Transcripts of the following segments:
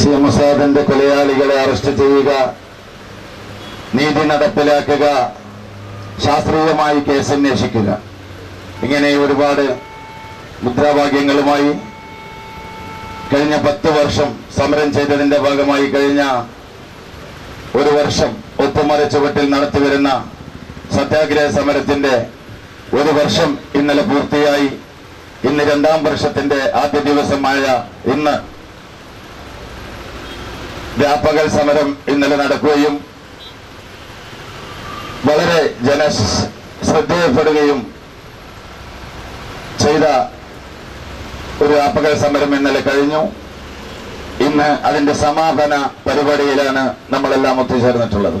C മുസാദിന്റെ കൊലയാളികളെ arrest ചെയ്യുക നീതി നടപ്പിലാക്കുക ശാസ്ത്രീയമായി കേസ് അന്വേഷിക്കുക ഇങ്ങനെ ഒരുപാട് മുദ്രാവാക്യങ്ങളുമായി കഴിഞ്ഞ പത്ത് വർഷം സമരം ചെയ്തതിന്റെ ഭാഗമായി കഴിഞ്ഞ ഒരു വർഷം ഒത്തുമര ചുവട്ടിൽ നടത്തിവരുന്ന സത്യാഗ്രഹ സമരത്തിന്റെ ഒരു വർഷം ഇന്നലെ പൂർത്തിയായി ഇന്ന് രണ്ടാം വർഷത്തിന്റെ ആദ്യ ദിവസമായ ഇന്ന് വ്യാപകൽ സമരം ഇന്നലെ നടക്കുകയും വളരെ ജന ശ്രദ്ധയപ്പെടുകയും ചെയ്ത ഒരു വ്യാപകൽ സമരം ഇന്നലെ കഴിഞ്ഞു ഇന്ന് അതിന്റെ സമാപന പരിപാടിയിലാണ് നമ്മളെല്ലാം ഒത്തുചേർന്നിട്ടുള്ളത്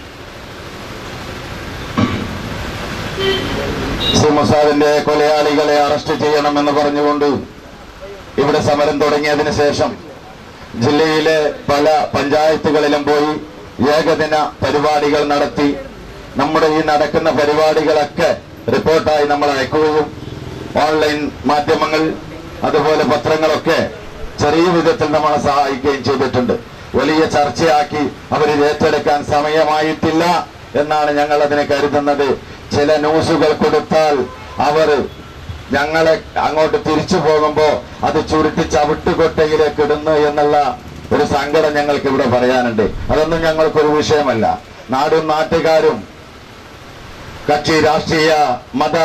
സി മൊസാദിന്റെ കൊലയാളികളെ അറസ്റ്റ് ചെയ്യണമെന്ന് പറഞ്ഞുകൊണ്ട് ഇവിടെ സമരം തുടങ്ങിയതിന് ശേഷം ജില്ലയിലെ പല പഞ്ചായത്തുകളിലും പോയി ഏകദിന പരിപാടികൾ നടത്തി നമ്മുടെ ഈ നടക്കുന്ന പരിപാടികളൊക്കെ റിപ്പോർട്ടായി നമ്മൾ അയക്കുകയും ഓൺലൈൻ മാധ്യമങ്ങൾ അതുപോലെ പത്രങ്ങളൊക്കെ ചെറിയ വിധത്തിൽ നമ്മളെ സഹായിക്കുകയും ചെയ്തിട്ടുണ്ട് വലിയ ചർച്ചയാക്കി അവരിത് ഏറ്റെടുക്കാൻ സമയമായിട്ടില്ല എന്നാണ് ഞങ്ങൾ അതിനെ കരുതുന്നത് ചില ന്യൂസുകൾ കൊടുത്താൽ അവർ ഞങ്ങളെ അങ്ങോട്ട് തിരിച്ചു പോകുമ്പോ അത് ചുരുട്ടി ചവിട്ടുകൊട്ടയിലേക്ക് ഇടുന്നു എന്നുള്ള ഒരു സങ്കടം ഞങ്ങൾക്ക് ഇവിടെ പറയാനുണ്ട് അതൊന്നും ഞങ്ങൾക്കൊരു വിഷയമല്ല നാടും നാട്ടുകാരും കക്ഷി രാഷ്ട്രീയ മത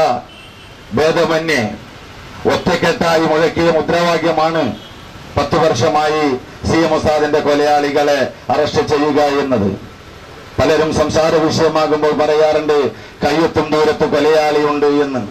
ഭേദമന്യേ ഒറ്റക്കെട്ടായി മുഴക്കിയ മുദ്രാവാക്യമാണ് പത്തു വർഷമായി സി എം ഉസാദിന്റെ കൊലയാളികളെ അറസ്റ്റ് ചെയ്യുക എന്നത് പലരും സംസാര വിഷയമാകുമ്പോൾ പറയാറുണ്ട് കയ്യെത്തും ദൂരത്ത് കൊലയാളിയുണ്ട് എന്ന്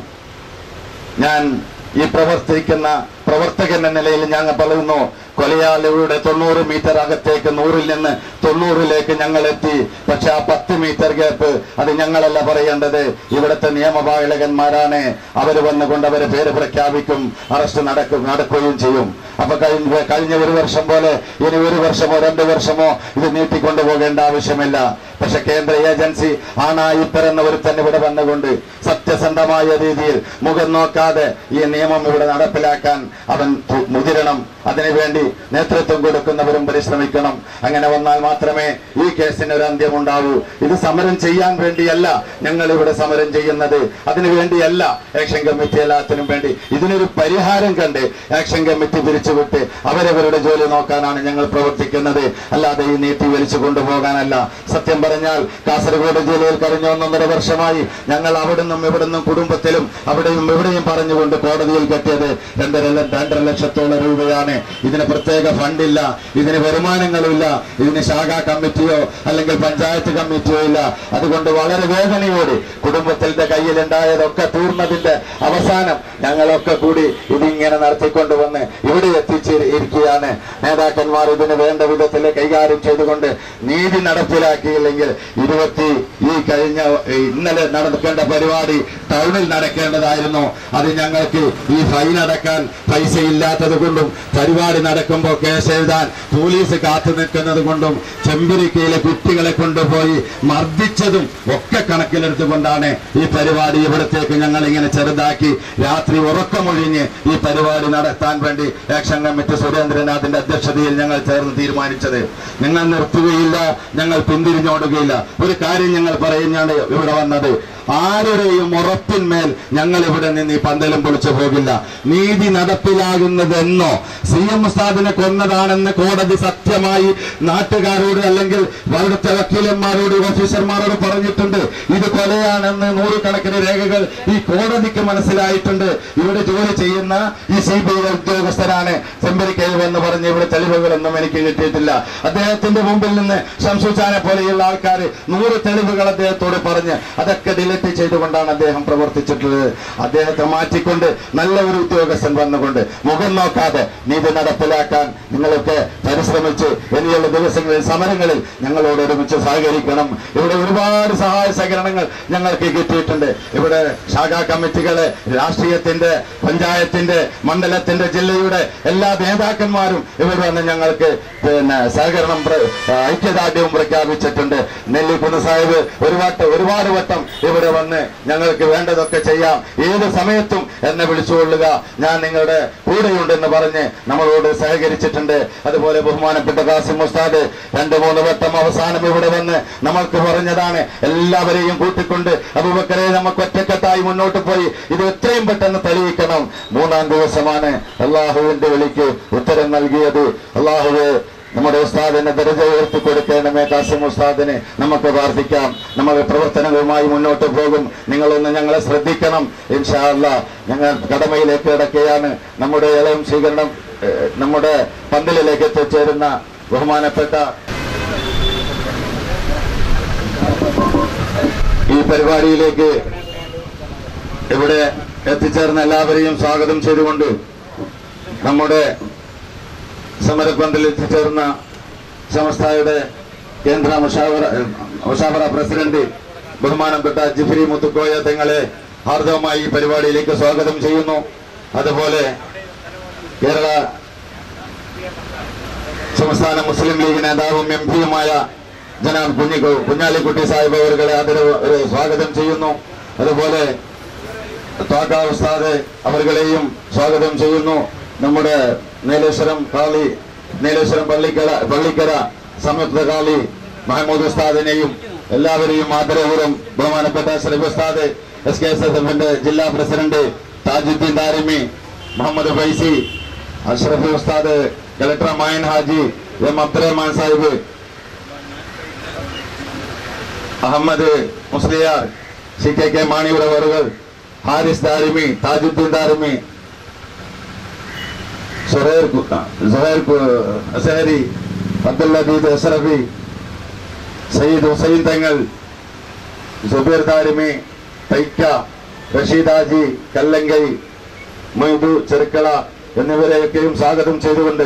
ഞാൻ ഈ പ്രവർത്തിക്കുന്ന പ്രവർത്തകൻ എന്ന നിലയിൽ ഞങ്ങൾ പറയുന്നു കൊലയാളിയുടെ തൊണ്ണൂറ് മീറ്റർ അകത്തേക്ക് നൂറിൽ നിന്ന് തൊണ്ണൂറിലേക്ക് ഞങ്ങൾ എത്തി പക്ഷെ ആ പത്ത് മീറ്റർ ഗ്യാപ്പ് അത് ഞങ്ങളല്ല പറയേണ്ടത് ഇവിടുത്തെ നിയമപാലകന്മാരാണ് അവർ വന്നുകൊണ്ട് അവരെ പേര് പ്രഖ്യാപിക്കും അറസ്റ്റ് നടക്കും നടക്കുകയും ചെയ്യും അപ്പൊ കഴിഞ്ഞ കഴിഞ്ഞ ഒരു വർഷം പോലെ ഇനി ഒരു വർഷമോ രണ്ട് വർഷമോ ഇത് നീട്ടിക്കൊണ്ടു പോകേണ്ട ആവശ്യമില്ല പക്ഷെ കേന്ദ്ര ഏജൻസി ആണായി പിറന്ന ഒരുത്തൻ ഇവിടെ വന്നുകൊണ്ട് സത്യസന്ധമായ രീതിയിൽ മുഖം നോക്കാതെ ഈ നിയമം ഇവിടെ നടപ്പിലാക്കാൻ അവൻ പു- മുതിരണം അതിനുവേണ്ടി നേതൃത്വം കൊടുക്കുന്നവരും പരിശ്രമിക്കണം അങ്ങനെ വന്നാൽ മാത്രമേ ഈ കേസിന് ഒരു അന്ത്യം ഉണ്ടാവൂ ഇത് സമരം ചെയ്യാൻ വേണ്ടിയല്ല ഞങ്ങൾ ഇവിടെ സമരം ചെയ്യുന്നത് അതിനു വേണ്ടിയല്ല ആക്ഷൻ കമ്മിറ്റി എല്ലാത്തിനും വേണ്ടി ഇതിനൊരു പരിഹാരം കണ്ട് ആക്ഷൻ കമ്മിറ്റി പിരിച്ചുവിട്ട് അവരവരുടെ ജോലി നോക്കാനാണ് ഞങ്ങൾ പ്രവർത്തിക്കുന്നത് അല്ലാതെ ഈ നീട്ടി വലിച്ചു കൊണ്ടുപോകാനല്ല സത്യം പറഞ്ഞാൽ കാസർഗോഡ് ജില്ലയിൽ കഴിഞ്ഞ ഒന്നൊന്നര വർഷമായി ഞങ്ങൾ അവിടുന്നും ഇവിടുന്നും കുടുംബത്തിലും അവിടെയും ഇവിടെയും പറഞ്ഞുകൊണ്ട് കോടതിയിൽ കെട്ടിയത് രണ്ടര ല- രണ്ടര ലക്ഷത്തോളം രൂപയാണ് ഇതിന് പ്രത്യേക ഫണ്ടില്ല ഇതിന് വരുമാനങ്ങളുമില്ല ഇതിന് ശാഖാ കമ്മിറ്റിയോ അല്ലെങ്കിൽ പഞ്ചായത്ത് കമ്മിറ്റിയോ ഇല്ല അതുകൊണ്ട് വളരെ വേദനയോടെ കുടുംബത്തിന്റെ കയ്യിലുണ്ടായതൊക്കെ തീർന്നതിന്റെ അവസാനം ഞങ്ങളൊക്കെ കൂടി ഇതിങ്ങനെ നടത്തിക്കൊണ്ടുവന്ന് ഇവിടെ എത്തിച്ചിരിക്കുകയാണ് നേതാക്കന്മാർ ഇതിന് വേണ്ട വിധത്തിൽ കൈകാര്യം ചെയ്തുകൊണ്ട് നീതി നടപ്പിലാക്കിയില്ലെങ്കിൽ ഇരുപത്തി ഈ കഴിഞ്ഞ ഏ, ഇന്നലെ നടക്കേണ്ട പരിപാടി ടൗണിൽ നടക്കേണ്ടതായിരുന്നു അത് ഞങ്ങൾക്ക് ഈ ഫൈൻ അടക്കാൻ പൈസ ഇല്ലാത്തത് കൊണ്ടും പരിപാടി നടക്കുമ്പോൾ കേസ് എഴുതാൻ പോലീസ് കാത്തു നിൽക്കുന്നത് കൊണ്ടും ചെമ്പിരിക്കയിലെ കുട്ടികളെ കൊണ്ടുപോയി മർദ്ദിച്ചതും ഒക്കെ കണക്കിലെടുത്തുകൊണ്ടാണ് ഈ പരിപാടി ഇവിടത്തേക്ക് ഞങ്ങൾ ഇങ്ങനെ ചെറുതാക്കി രാത്രി ഉറക്കമൊഴിഞ്ഞ് ഈ പരിപാടി നടത്താൻ വേണ്ടി ആക്ഷൻ കമ്മിറ്റി സുരേന്ദ്രനാഥിന്റെ അധ്യക്ഷതയിൽ ഞങ്ങൾ ചേർന്ന് തീരുമാനിച്ചത് നിങ്ങൾ നിർത്തുകയില്ല ഞങ്ങൾ പിന്തിരിഞ്ഞോടുകയില്ല ഒരു കാര്യം ഞങ്ങൾ പറയുകയാണ് ഇവിടെ വന്നത് ആരുടെയും ഉറപ്പിന്മേൽ ഞങ്ങൾ ഇവിടെ നിന്ന് ഈ പന്തലും പൊളിച്ചു പോകില്ല നീതി നടപ്പിലാകുന്നതെന്നോ സി എം ഉസ്താദിനെ കൊന്നതാണെന്ന് കോടതി സത്യമായി നാട്ടുകാരോട് അല്ലെങ്കിൽ അവിടുത്തെ വക്കീലന്മാരോട് ഓഫീസർമാരോട് പറഞ്ഞിട്ടുണ്ട് ഇത് കൊലയാണെന്ന് നൂറുകണക്കിന് രേഖകൾ ഈ കോടതിക്ക് മനസ്സിലായിട്ടുണ്ട് ഇവിടെ ജോലി ചെയ്യുന്ന ഈ സി ബി ഐ ഉദ്യോഗസ്ഥരാണ് ചെമ്പരിക്കയിൽ വന്ന് പറഞ്ഞ് ഇവിടെ തെളിവുകളൊന്നും എനിക്ക് കിട്ടിയിട്ടില്ല അദ്ദേഹത്തിന്റെ മുമ്പിൽ നിന്ന് ശംസുചാനെ പോലെയുള്ള ആൾക്കാർ നൂറ് തെളിവുകൾ അദ്ദേഹത്തോട് പറഞ്ഞ് അതൊക്കെ ഡിലീറ്റ് ചെയ്തുകൊണ്ടാണ് അദ്ദേഹം പ്രവർത്തിച്ചിട്ടുള്ളത് അദ്ദേഹത്തെ മാറ്റിക്കൊണ്ട് നല്ല ഒരു ഉദ്യോഗസ്ഥൻ വന്നുകൊണ്ട് മുഖം നോക്കാതെ നീതി നടപ്പിലാക്കാൻ നിങ്ങളൊക്കെ പരിശ്രമിച്ച് ഇനിയുള്ള ദിവസങ്ങളിൽ സമരങ്ങളിൽ ഞങ്ങളോട് ഒരുമിച്ച് സഹകരിക്കണം ഇവിടെ ഒരുപാട് സഹായ സഹകരണങ്ങൾ ഞങ്ങൾക്ക് കിട്ടിയിട്ടുണ്ട് ഇവിടെ ശാഖാ കമ്മിറ്റികളെ രാഷ്ട്രീയത്തിന്റെ പഞ്ചായത്തിന്റെ മണ്ഡലത്തിന്റെ ജില്ലയുടെ എല്ലാ നേതാക്കന്മാരും ഇവിടെ വന്ന് ഞങ്ങൾക്ക് പിന്നെ സഹകരണം പ്ര- ഐക്യദാർഢ്യവും പ്രഖ്യാപിച്ചിട്ടുണ്ട് നെല്ലിക്കുന്ന് സാഹിബ് ഒരു വട്ടം ഒരുപാട് വട്ടം ഇവിടെ വന്ന് ഞങ്ങൾക്ക് വേണ്ടതൊക്കെ ചെയ്യാം ഏത് സമയത്തും എന്നെ വിളിച്ചുകൊള്ളുക ഞാൻ നിങ്ങളുടെ കൂടെയുണ്ടെന്ന് പറഞ്ഞ് നമ്മളോട് സഹകരിച്ചിട്ടുണ്ട് അതുപോലെ ബഹുമാനപ്പെട്ട കാസിം ഉസ്താദ് രണ്ട് മൂന്ന് വട്ടം അവസാനം ഇവിടെ വന്ന് നമ്മൾക്ക് പറഞ്ഞതാണ് എല്ലാവരെയും കൂട്ടിക്കൊണ്ട് അബൂബക്കറെ നമുക്ക് ഒറ്റക്കെട്ടായി മുന്നോട്ട് പോയി ഇത് എത്രയും പെട്ടെന്ന് തെളിയിക്കണം മൂന്നാം ദിവസമാണ് അള്ളാഹുവിന്റെ വിളിക്ക് ഉത്തരം നൽകിയത് അള്ളാഹുവെ നമ്മുടെ ഉസ്താദിനെ ദരജ ഉയർത്തി കൊടുക്കണമേ കാസിം ഉസ്താദിന് നമുക്ക് പ്രാർത്ഥിക്കാം നമ്മൾ പ്രവർത്തനങ്ങളുമായി മുന്നോട്ട് പോകും നിങ്ങളൊന്ന് ഞങ്ങളെ ശ്രദ്ധിക്കണം ഇൻഷാ അല്ലാ ഞങ്ങൾ കടമയിലേക്ക് കിടക്കുകയാണ് നമ്മുടെ ഇളയം സ്വീകരണം ഏഹ്, നമ്മുടെ പന്തലിലേക്ക് എത്തിച്ചേരുന്ന ബഹുമാനപ്പെട്ട ഈ പരിപാടിയിലേക്ക് ഇവിടെ എത്തിച്ചേർന്ന എല്ലാവരെയും സ്വാഗതം ചെയ്തുകൊണ്ട് നമ്മുടെ സമരപ്പന്തലിൽ എത്തിച്ചേർന്ന സമസ്തയുടെ കേന്ദ്ര മുഷാവറ മുഷാവറ പ്രസിഡന്റ് ബഹുമാനപ്പെട്ട ജിഫ്രി മുത്തുക്കോയ തങ്ങളെ ഹാർദവമായി ഈ പരിപാടിയിലേക്ക് സ്വാഗതം ചെയ്യുന്നു അതുപോലെ കേരള സംസ്ഥാന മുസ്ലിം ലീഗ് നേതാവും എം പിയുമായ ജനാബ് കുഞ്ഞി കുഞ്ഞാലിക്കുട്ടി സാഹിബ് അവരുടെ ആദരവ് ഏഹ്, സ്വാഗതം ചെയ്യുന്നു അതുപോലെ ത്വാക്ക ഉസ്താദ് അവർകളെയും സ്വാഗതം ചെയ്യുന്നു നമ്മുടെ നീലേശ്വരം കാളി നീലേശ്വരം പള്ളിക്കര പള്ളിക്കര സംയുക്ത കാളി മഹമ്മൂദ് ഉസ്താദിനെയും എല്ലാവരെയും ആദരപൂർവ്വം ബഹുമാനപ്പെട്ട ഷരീഫ് ഉസ്താദ് എസ് കെ എസ് എസ് എഫിന്റെ ജില്ലാ president Thajuddeen Darimi Muhammad Faizi Ashraf Usthad collector Mayan Haji M Abdurahman Sahib Ahmed Musliyar C K K മാണിയുറവറുകൾ ഹാരിസ് ദാരിമി താജുദ്ദീൻ ദാരിമി സുഹൈർ കു- സുഹൈർ കു- അസഹരി അബ്ദുൽ അബീദ് അസ്രഫി സയ്യിദ് ഹുസൈൻ തങ്ങൾ സുബീർ ദാരിമി തൈക്ക റഷീദാജി കല്ലങ്കൈ മൊയ്തു ചെറുക്കള എന്നിവരെയൊക്കെയും സ്വാഗതം ചെയ്തുകൊണ്ട്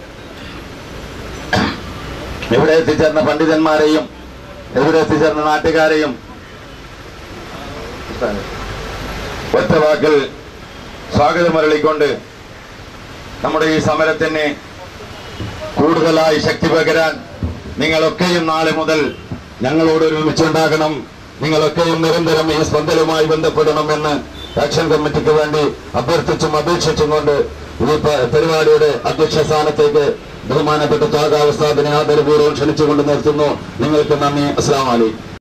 ഇവിടെ എത്തിച്ചേർന്ന പണ്ഡിതന്മാരെയും ഇവിടെ എത്തിച്ചേർന്ന നാട്ടുകാരെയും ഒറ്റ വാക്കിൽ സ്വാഗതം അരളിക്കൊണ്ട് നമ്മുടെ ഈ സമരത്തിന് കൂടുതലായി ശക്തി പകരാൻ നിങ്ങളൊക്കെയും നാളെ മുതൽ ഞങ്ങളോട് ഒരുമിച്ചുണ്ടാകണം നിങ്ങളൊക്കെയും നിരന്തരം ഈ സ്പന്ദനവുമായി ബന്ധപ്പെടണമെന്ന് ആക്ഷൻ കമ്മിറ്റിക്ക് വേണ്ടി അഭ്യർത്ഥിച്ചും അപേക്ഷിച്ചും കൊണ്ട് ഈ പ- പരിപാടിയുടെ അധ്യക്ഷ സ്ഥാനത്തേക്ക് ബഹുമാനപ്പെട്ട ത്വാഗാവസ്ഥാദിനെ ആദരപൂർവ്വം ക്ഷണിച്ചുകൊണ്ട് നിർത്തുന്നു നിങ്ങൾക്ക് നന്ദി അസ്ലാം അലൈക്കും